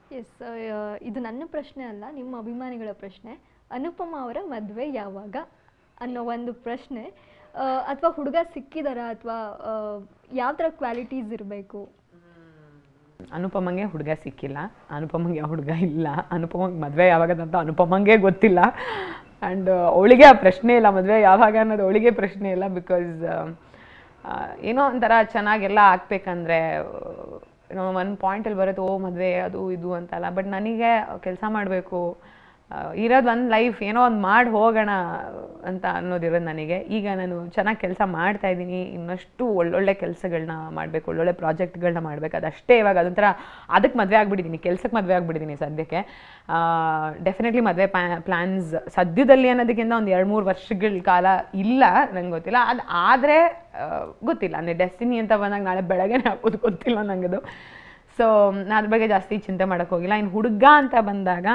S ಇದು ನನ್ನ ಪ್ರಶ್ನೆ ಅಲ್ಲ ನಿಮ್ಮ ಅಭಿಮಾನಿಗಳ ಪ್ರಶ್ನೆ ಅನುಪಮ ಅವರ ಮದುವೆ ಯಾವಾಗ ಅನ್ನೋ ಒಂದು ಪ್ರಶ್ನೆ ಅಥವಾ ಹುಡುಗ ಸಿಕ್ಕಿದಾರ ಅಥವಾ ಯಾವ ಥರ ಕ್ವಾಲಿಟೀಸ್ ಇರಬೇಕು ಅನುಪಮಂಗೆ ಹುಡುಗ ಸಿಕ್ಕಿಲ್ಲ ಅನುಪಮಂಗೆ ಹುಡುಗ ಇಲ್ಲ ಅನುಪಮಂಗೆ ಮದುವೆ ಯಾವಾಗದಂತ ಅನುಪಮಂಗೆ ಗೊತ್ತಿಲ್ಲ ಆ್ಯಂಡ್ ಅವಳಿಗೆ ಆ ಪ್ರಶ್ನೆ ಇಲ್ಲ ಮದುವೆ ಯಾವಾಗ ಅನ್ನೋದು ಅವಳಿಗೆ ಪ್ರಶ್ನೆ ಇಲ್ಲ ಬಿಕಾಸ್ ಏನೋ ಒಂಥರ ಚೆನ್ನಾಗೆಲ್ಲ ಆಗ್ಬೇಕಂದ್ರೆ ಏನೋ ಒಂದು ಪಾಯಿಂಟಲ್ಲಿ ಬರುತ್ತೆ ಓ ಮದುವೆ ಅದು ಇದು ಅಂತಲ್ಲ ಬಟ್ ನನಗೆ ಕೆಲಸ ಮಾಡಬೇಕು ಇರೋದು ಒಂದು ಲೈಫ್ ಏನೋ ಒಂದು ಮಾಡಿ ಹೋಗೋಣ ಅಂತ ಅನ್ನೋದಿರೋದು ನನಗೆ ಈಗ ನಾನು ಚೆನ್ನಾಗಿ ಕೆಲಸ ಮಾಡ್ತಾ ಇದ್ದೀನಿ ಇನ್ನಷ್ಟು ಒಳ್ಳೊಳ್ಳೆ ಕೆಲಸಗಳನ್ನ ಮಾಡಬೇಕು ಒಳ್ಳೊಳ್ಳೆ ಪ್ರಾಜೆಕ್ಟ್ಗಳನ್ನ ಮಾಡಬೇಕು ಅದಷ್ಟೇ ಇವಾಗ ಅದೊಂಥರ ಅದಕ್ಕೆ ಮದುವೆ ಆಗಿಬಿಟ್ಟಿದ್ದೀನಿ ಕೆಲಸಕ್ಕೆ ಮದುವೆ ಆಗಿಬಿಟ್ಟಿದ್ದೀನಿ ಸದ್ಯಕ್ಕೆ ಡೆಫಿನೆಟ್ಲಿ ಮದುವೆ ಪ್ಲ್ಯಾನ್ಸ್ ಸದ್ಯದಲ್ಲಿ ಅನ್ನೋದಕ್ಕಿಂತ ಒಂದು ಎರಡು ಮೂರು ವರ್ಷಗಳ ಕಾಲ ಇಲ್ಲ ನಂಗೆ ಗೊತ್ತಿಲ್ಲ ಅದು ಆದರೆ ಗೊತ್ತಿಲ್ಲ ಅಂದರೆ ಡೆಸ್ಟಿನಿ ಅಂತ ಬಂದಾಗ ನಾಳೆ ಬೆಳಗ್ಗೆನೇ ಹಾಕೋದು ಗೊತ್ತಿಲ್ಲ ನನಗದು ಸೊ ನಾನು ಅದ್ರ ಬಗ್ಗೆ ಜಾಸ್ತಿ ಚಿಂತೆ ಮಾಡೋಕ್ಕೆ ಹೋಗಿಲ್ಲ ಇನ್ನು ಹುಡುಗ ಅಂತ ಬಂದಾಗ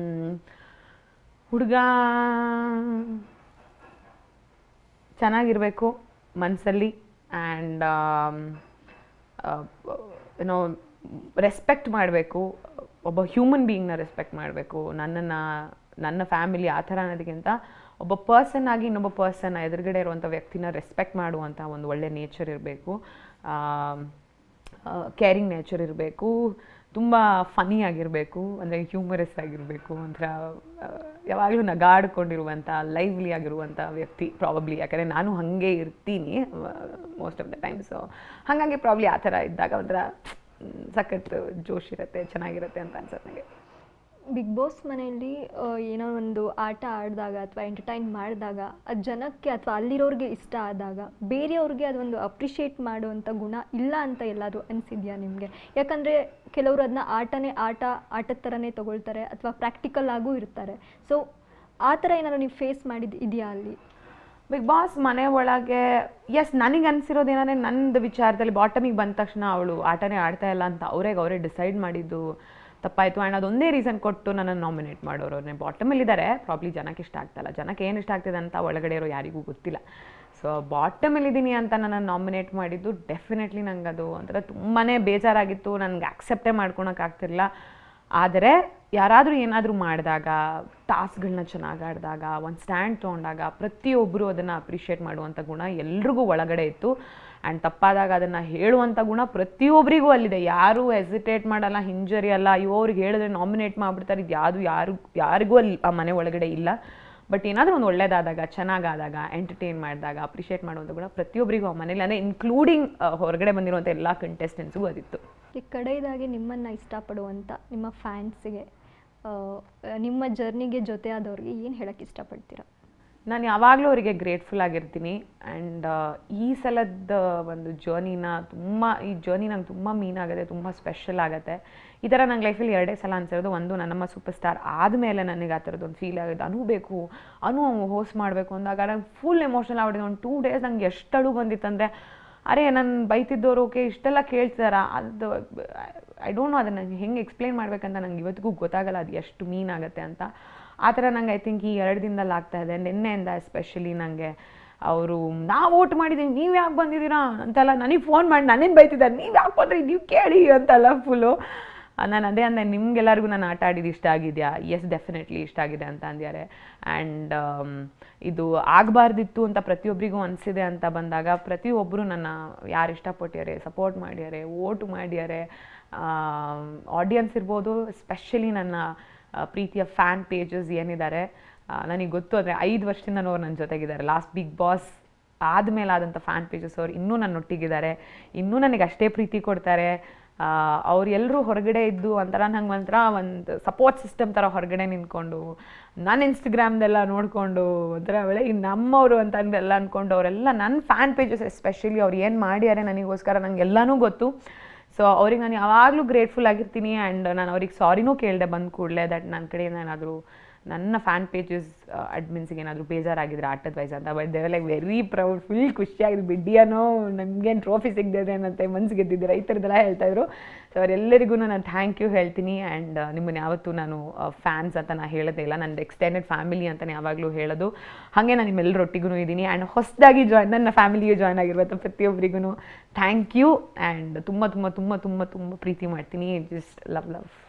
ಹುಡುಗ ಚೆನ್ನಾಗಿರಬೇಕು ಮನಸ್ಸಲ್ಲಿ ಆ್ಯಂಡ್ ಏನೋ ರೆಸ್ಪೆಕ್ಟ್ ಮಾಡಬೇಕು ಒಬ್ಬ ಹ್ಯೂಮನ್ ಬೀಯಿಂಗ್ನ ರೆಸ್ಪೆಕ್ಟ್ ಮಾಡಬೇಕು ನನ್ನನ್ನು ನನ್ನ ಫ್ಯಾಮಿಲಿ ಆ ಥರ ಅನ್ನೋದಕ್ಕಿಂತ ಒಬ್ಬ ಪರ್ಸನ್ ಆಗಿ ಇನ್ನೊಬ್ಬ ಪರ್ಸನ್ ಎದುರುಗಡೆ ಇರುವಂಥ ವ್ಯಕ್ತಿನ ರೆಸ್ಪೆಕ್ಟ್ ಮಾಡುವಂಥ ಒಂದು ಒಳ್ಳೆ ನೇಚರ್ ಇರಬೇಕು ಕೇರಿಂಗ್ ನೇಚರ್ ಇರಬೇಕು ತುಂಬ ಫನಿ ಆಗಿರಬೇಕು ಅಂದರೆ ಹ್ಯೂಮರಸ್ ಆಗಿರಬೇಕು ಒಂಥರ ಯಾವಾಗಲೂ ನಗಾಡ್ಕೊಂಡಿರುವಂಥ ಲೈವ್ಲಿ ಆಗಿರುವಂಥ ವ್ಯಕ್ತಿ ಪ್ರಾಬಬ್ಲಿ ಯಾಕಂದರೆ ನಾನು ಹಾಗೆ ಇರ್ತೀನಿ most of the time so ಹಾಗಾಗಿ ಪ್ರಾಬ್ಲಿ ಆ ಥರ ಇದ್ದಾಗ ಒಂಥರ ಸಖತ್ ಜೋಶ್ ಇರುತ್ತೆ ಚೆನ್ನಾಗಿರುತ್ತೆ ಅಂತ ಅನ್ಸುತ್ತೆ ನನಗೆ ಬಿಗ್ ಬಾಸ್ ಮನೆಯಲ್ಲಿ ಏನೋ ಒಂದು ಆಟ ಆಡಿದಾಗ ಅಥವಾ ಎಂಟರ್ಟೈನ್ ಮಾಡಿದಾಗ ಅದು ಜನಕ್ಕೆ ಅಥವಾ ಅಲ್ಲಿರೋರಿಗೆ ಇಷ್ಟ ಆದಾಗ ಬೇರೆಯವ್ರಿಗೆ ಅದೊಂದು ಅಪ್ರಿಷಿಯೇಟ್ ಮಾಡುವಂಥ ಗುಣ ಇಲ್ಲ ಅಂತ ಎಲ್ಲಾದರೂ ಅನಿಸಿದ್ಯಾ ನಿಮಗೆ ಯಾಕಂದರೆ ಕೆಲವರು ಅದನ್ನ ಆಟನೇ ಆಟ ಆಟದ ಥರನೇ ತೊಗೊಳ್ತಾರೆ ಅಥವಾ ಪ್ರಾಕ್ಟಿಕಲ್ ಆಗೂ ಇರ್ತಾರೆ ಸೊ ಆ ಥರ ಏನಾದ್ರು ನೀವು ಫೇಸ್ ಮಾಡಿದ್ದು ಇದೆಯಾ ಅಲ್ಲಿ ಬಿಗ್ ಬಾಸ್ ಮನೆ ಒಳಗೆ ಎಸ್ ನನಗೆ ಅನಿಸಿರೋದು ಏನಂದರೆ ನನ್ನದು ವಿಚಾರದಲ್ಲಿ ಬಾಟಮಿಗೆ ಬಂದ ತಕ್ಷಣ ಅವಳು ಆಟನೇ ಆಡ್ತಾ ಇಲ್ಲ ಅಂತ ಅವರೇ ಅವರೇ ಡಿಸೈಡ್ ಮಾಡಿದ್ದು ತಪ್ಪಾಯಿತು ಆ್ಯಂಡ್ ಅದೊಂದೇ ರೀಸನ್ ಕೊಟ್ಟು ನನ್ನನ್ನು ನಾಮಿನೇಟ್ ಮಾಡೋರು ಅವ್ರನ್ನೇ ಬಾಟಮಲ್ಲಿದ್ದಾರೆ ಪ್ರಾಬ್ಲಿ ಜನಕ್ಕೆ ಇಷ್ಟ ಆಗ್ತಾಯಿಲ್ಲ ಜನಕ್ಕೆ ಏನು ಇಷ್ಟ ಆಗ್ತಿದೆ ಅಂತ ಒಳಗಡೆ ಇರೋ ಯಾರಿಗೂ ಗೊತ್ತಿಲ್ಲ ಸೊ ಬಾಟಮಲ್ಲಿದ್ದೀನಿ ಅಂತ ನನ್ನನ್ನು ನಾಮಿನೇಟ್ ಮಾಡಿದ್ದು ಡೆಫಿನೆಟ್ಲಿ ನಂಗೆ ಅದು ಒಂಥರ ತುಂಬಾ ಬೇಜಾರಾಗಿತ್ತು ನನಗೆ ಆಕ್ಸೆಪ್ಟೇ ಮಾಡ್ಕೊಳಕ್ಕಾಗ್ತಿರಲಿಲ್ಲ ಆದರೆ ಯಾರಾದರೂ ಏನಾದರೂ ಮಾಡಿದಾಗ ಟಾಸ್ಕ್ಗಳನ್ನ ಚೆನ್ನಾಗಿ ಆಡಿದಾಗ ಒಂದು ಸ್ಟ್ಯಾಂಡ್ ತೊಗೊಂಡಾಗ ಪ್ರತಿಯೊಬ್ಬರು ಅದನ್ನು ಅಪ್ರಿಷಿಯೇಟ್ ಮಾಡುವಂಥ ಗುಣ ಎಲ್ರಿಗೂ ಒಳಗಡೆ ಇತ್ತು ಆ್ಯಂಡ್ ತಪ್ಪಾದಾಗ ಅದನ್ನು ಹೇಳುವಂಥ ಗುಣ ಪ್ರತಿಯೊಬ್ಬರಿಗೂ ಅಲ್ಲಿದೆ ಯಾರೂ ಹೆಸಿಟೇಟ್ ಮಾಡಲ್ಲ ಹಿಂಜರಿಯಲ್ಲ ಅಯ್ಯೋ ಅವ್ರಿಗೆ ಹೇಳಿದ್ರೆ ನಾಮಿನೇಟ್ ಮಾಡಿಬಿಡ್ತಾರೆ ಇದು ಯಾವುದು ಯಾರು ಯಾರಿಗೂ ಅಲ್ಲಿ ಆ ಮನೆ ಒಳಗಡೆ ಇಲ್ಲ ಬಟ್ ಏನಾದರೂ ಒಂದು ಒಳ್ಳೇದಾದಾಗ ಚೆನ್ನಾಗಾದಾಗ ಎಂಟರ್ಟೈನ್ ಮಾಡಿದಾಗ ಅಪ್ರಿಷಿಯೇಟ್ ಮಾಡುವಂಥ ಗುಣ ಪ್ರತಿಯೊಬ್ಬರಿಗೂ ಆ ಮನೇಲಿ ಅಂದರೆ ಇನ್ಕ್ಲೂಡಿಂಗ್ ಹೊರಗಡೆ ಬಂದಿರುವಂಥ ಎಲ್ಲ ಕಂಟೆಸ್ಟೆಂಟ್ಸ್ಗೂ ಅದಿತ್ತು ಈ ಕಡೆಯದಾಗಿ ನಿಮ್ಮನ್ನು ಇಷ್ಟಪಡುವಂಥ ನಿಮ್ಮ ಫ್ಯಾನ್ಸಿಗೆ ನಿಮ್ಮ ಜರ್ನಿಗೆ ಜೊತೆ ಆದವ್ರಿಗೆ ಏನು ಹೇಳಕ್ಕೆ ಇಷ್ಟಪಡ್ತೀರಾ ನಾನು ಯಾವಾಗಲೂ ಅವರಿಗೆ ಗ್ರೇಟ್ಫುಲ್ ಆಗಿರ್ತೀನಿ ಆ್ಯಂಡ್ ಈ ಸಲದ ಒಂದು ಜರ್ನಿನ ತುಂಬ ಈ ಜರ್ನಿ ನಂಗೆ ತುಂಬ ಮೀನ್ ಆಗುತ್ತೆ ತುಂಬ ಸ್ಪೆಷಲ್ ಆಗುತ್ತೆ ಈ ಥರ ನಂಗೆ ಲೈಫಲ್ಲಿ ಎರಡೇ ಸಲ ಅನ್ಸಿರೋದು ಒಂದು ನನ್ನಮ್ಮ ಸೂಪರ್ ಸ್ಟಾರ್ ಆದಮೇಲೆ ನನಗೆ ಆ ಥರದ್ದು ಒಂದು ಫೀಲ್ ಆಗುತ್ತೆ ಅನು ಬೇಕು ಅನು ಹೋಸ್ಟ್ ಮಾಡಬೇಕು ಅಂದಾಗ ನಂಗೆ ಫುಲ್ ಎಮೋಷನಲ್ ಆಗ್ಬಿಟ್ಟಿದೆ ಒಂದು ಟೂ ಡೇಸ್ ನಂಗೆ ಎಷ್ಟು ಅಡು ಬಂದಿತ್ತಂದರೆ ಅರೆ ನಾನು ಬೈತಿದ್ದವರು ಓಕೆ ಇಷ್ಟೆಲ್ಲ ಕೇಳ್ತಾರ ಅದು ಐ ಡೋಂಟ್ ನೋ ಅದನ್ನು ಹೆಂಗೆ ಎಕ್ಸ್ಪ್ಲೈನ್ ಮಾಡ್ಬೇಕಂತ ನಂಗೆ ಇವತ್ತಿಗೂ ಗೊತ್ತಾಗಲ್ಲ ಅದು ಎಷ್ಟು ಮೀನ್ ಆಗುತ್ತೆ ಅಂತ ಆ ಥರ ನಂಗೆ ಐ ಥಿಂಕ್ ಈ ಎರಡು ದಿನದಲ್ಲಿ ಆಗ್ತಾ ಇದೆ ನಿನ್ನೆಯಿಂದ ಎಸ್ಪೆಷಲಿ ನನಗೆ ಅವರು ನಾವು ಓಟ್ ಮಾಡಿದ್ದೀವಿ ನೀವು ಯಾಕೆ ಬಂದಿದ್ದೀರಾ ಅಂತೆಲ್ಲ ನನಗೆ ಫೋನ್ ಮಾಡಿ ನನ್ನೇನು ಬೈತಿದ್ದಾರೆ ನೀವು ಯಾಕೆ ಬಂದ್ರಿ ನೀವು ಕೇಳಿ ಅಂತೆಲ್ಲ ಫುಲ್ಲು ನಾನು ಅದೇ ಅಂದೆ ನಿಮ್ಗೆಲ್ಲರಿಗೂ ನಾನು ಆಟ ಆಡಿದ್ದು ಇಷ್ಟ ಆಗಿದೆಯಾ ಎಸ್ ಡೆಫಿನೆಟ್ಲಿ ಇಷ್ಟ ಆಗಿದೆ ಅಂತ ಅಂದ್ಯಾರೆ ಆ್ಯಂಡ್ ಇದು ಆಗಬಾರ್ದಿತ್ತು ಅಂತ ಪ್ರತಿಯೊಬ್ಬರಿಗೂ ಅನಿಸಿದೆ ಅಂತ ಬಂದಾಗ ಪ್ರತಿಯೊಬ್ಬರು ನನ್ನ ಯಾರು ಇಷ್ಟಪಟ್ಟ್ಯಾರೆ ಸಪೋರ್ಟ್ ಮಾಡ್ಯಾರೆ ಓಟು ಮಾಡ್ಯಾರೆ ಆಡಿಯನ್ಸ್ ಇರ್ಬೋದು ಸ್ಪೆಷಲಿ ನನ್ನ ಪ್ರೀತಿಯ ಫ್ಯಾನ್ ಪೇಜಸ್ ಏನಿದ್ದಾರೆ ನನಗೆ ಗೊತ್ತು ಅಂದರೆ ಐದು ವರ್ಷದಿಂದ ಅವ್ರು ನನ್ನ ಜೊತೆಗಿದ್ದಾರೆ ಲಾಸ್ಟ್ ಬಿಗ್ ಬಾಸ್ ಆದಮೇಲೆ ಆದಂಥ ಫ್ಯಾನ್ ಪೇಜಸ್ ಅವ್ರು ಇನ್ನೂ ನನ್ನೊಟ್ಟಿಗಿದ್ದಾರೆ ಇನ್ನೂ ನನಗೆ ಅಷ್ಟೇ ಪ್ರೀತಿ ಕೊಡ್ತಾರೆ ಅವ್ರು ಎಲ್ಲರೂ ಹೊರಗಡೆ ಇದ್ದು ಒಂಥರ ನಂಗೆ ಒಂಥರ ಒಂದು ಸಪೋರ್ಟ್ ಸಿಸ್ಟಮ್ ಥರ ಹೊರಗಡೆ ನಿಂತ್ಕೊಂಡು ನಾನು ಇನ್ಸ್ಟಾಗ್ರಾಮ್ದೆಲ್ಲ ನೋಡಿಕೊಂಡು ಒಂಥರ ಒಳ್ಳೆ ಈ ನಮ್ಮವರು ಅಂತ ಅಂದೆಲ್ಲ ಅಂದ್ಕೊಂಡು ಅವರೆಲ್ಲ ನನ್ನ ಫ್ಯಾನ್ ಪೇಜಸ್ ಎಸ್ಪೆಷಲಿ ಅವ್ರು ಏನು ಮಾಡ್ಯಾರೆ ನನಗೋಸ್ಕರ ನಂಗೆ ಎಲ್ಲನೂ ಗೊತ್ತು ಸೊ ಅವ್ರಿಗೆ ನಾನು ಯಾವಾಗಲೂ ಗ್ರೇಟ್ಫುಲ್ ಆಗಿರ್ತೀನಿ ಆ್ಯಂಡ್ ನಾನು ಅವ್ರಿಗೆ ಸಾರಿನೂ ಕೇಳಿದೆ ಬಂದ ಕೂಡಲೇ ದಟ್ ನನ್ನ ಕಡೆಯಿಂದ ಏನಾದರೂ ನನ್ನ ಫ್ಯಾನ್ ಪೇಜಸ್ ಅಡ್ಮಿನ್ಸಿಗೆ ಏನಾದರೂ ಬೇಜಾರಾಗಿದ್ರೆ ಆಟದ ವೈಸ್ ಅಂತ ಬಟ್ ದೇವರ್ ಲೈಕ್ ವೆರಿ ಪ್ರೌಡ್ ಫುಲ್ ಖುಷಿಯಾಗಿದೆ ಬಿಡ್ಡಿಯಾನೋ ನಮಗೇನು ಟ್ರೋಫಿ ಸಿಗದೆ ಏನಂತೆ ಮನ್ಸು ಗೆದ್ದಿದ್ದೀರಾ ಈ ಥರದ್ದೆಲ್ಲ ಹೇಳ್ತಾಯಿದ್ರು ಸೊ ಅವರೆಲ್ಲರಿಗೂ ನಾನು ಥ್ಯಾಂಕ್ ಯು ಹೇಳ್ತೀನಿ ಆ್ಯಂಡ್ ನಿಮ್ಮನ್ನು ಯಾವತ್ತೂ ನಾನು ಫ್ಯಾನ್ಸ್ ಅಂತ ನಾನು ಹೇಳೋದೇ ಇಲ್ಲ ನನ್ನ ಎಕ್ಸ್ಟೆಂಡೆಡ್ ಫ್ಯಾಮಿಲಿ ಅಂತಲೇ ಯಾವಾಗಲೂ ಹೇಳೋದು ಹಾಗೆ ನಾನು ನಿಮ್ಮೆಲ್ಲರೊಟ್ಟಿಗೂ ಇದ್ದೀನಿ ಆ್ಯಂಡ್ ಹೊಸದಾಗಿ ಜಾಯ್ನ್ ನನ್ನ ಫ್ಯಾಮಿಲಿಗೆ ಜಾಯ್ನ್ ಆಗಿರುವಂಥ ಪ್ರತಿಯೊಬ್ಬರಿಗೂ ಥ್ಯಾಂಕ್ ಯು ಆ್ಯಂಡ್ ತುಂಬ ತುಂಬ ತುಂಬ ತುಂಬ ತುಂಬ ಪ್ರೀತಿ ಮಾಡ್ತೀನಿ ಜಸ್ಟ್ ಲವ್ ಲವ್